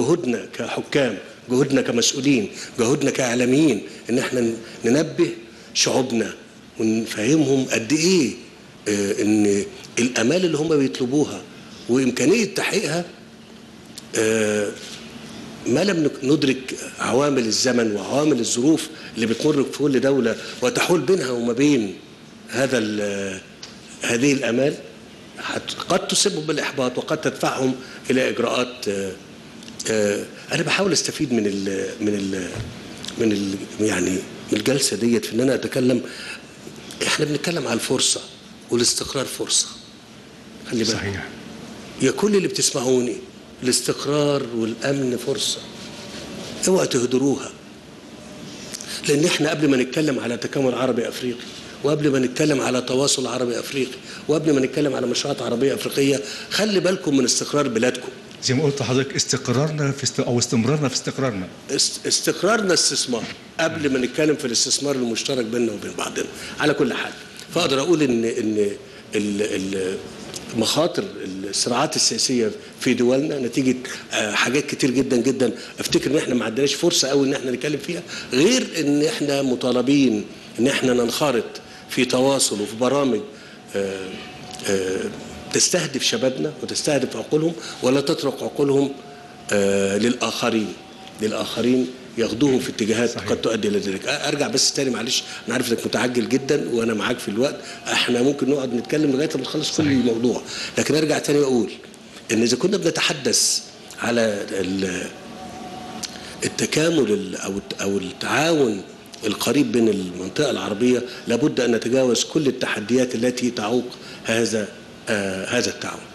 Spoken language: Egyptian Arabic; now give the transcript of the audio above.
جهودنا كحكام جهودنا كمسؤولين جهودنا كاعلاميين ان احنا ننبه شعوبنا ونفهمهم قد ايه آه، ان الامال اللي هم بيطلبوها وامكانيه تحقيقها آه، ما لم نك- ندرك عوامل الزمن وعوامل الظروف اللي بتمر في كل دولة وتحول بينها وما بين هذا ال- هذه الأمال حت- قد تصيبهم بالإحباط وقد تدفعهم إلى إجراءات آه، آه، أنا بحاول أستفيد من ال من ال من ال يعني من الجلسة ديت في إن أنا أتكلم إحنا بنتكلم على الفرصة والاستقرار فرصة خلي بالك صحيح يا كل اللي بتسمعوني الاستقرار والامن فرصه اوعى تهدروها لان احنا قبل ما نتكلم على تكامل عربي افريقي وقبل ما نتكلم على تواصل عربي افريقي وقبل ما نتكلم على مشروعات عربيه افريقيه خلي بالكم من استقرار بلادكم زي ما قلت لحضرتك استقرارنا في است... او استمرارنا في استقرارنا است- استقرارنا استثمار قبل ما نتكلم في الاستثمار المشترك بيننا وبين بعضنا على كل حال فاقدر اقول ان ان ال- ال- مخاطر الصراعات السياسيه في دولنا نتيجه آه، حاجات كتير جدا جدا افتكر ان احنا ما عندناش فرصه قوي ان احنا نتكلم فيها غير ان احنا مطالبين ان احنا ننخرط في تواصل وفي برامج آه، آه، تستهدف شبابنا وتستهدف عقولهم ولا تترك عقولهم آه، للاخرين للاخرين ياخدوهم في اتجاهات صحيح. قد تؤدي الى ذلك ارجع بس تاني معلش انا عارف انك متعجل جدا وانا معاك في الوقت احنا ممكن نقعد نتكلم لغايه ما نخلص كل صحيح. الموضوع لكن ارجع تاني واقول ان اذا كنا بنتحدث على ال- التكامل ال- او الت- او التعاون القريب بين المنطقه العربيه لابد ان نتجاوز كل التحديات التي تعوق هذا آه هذا التعاون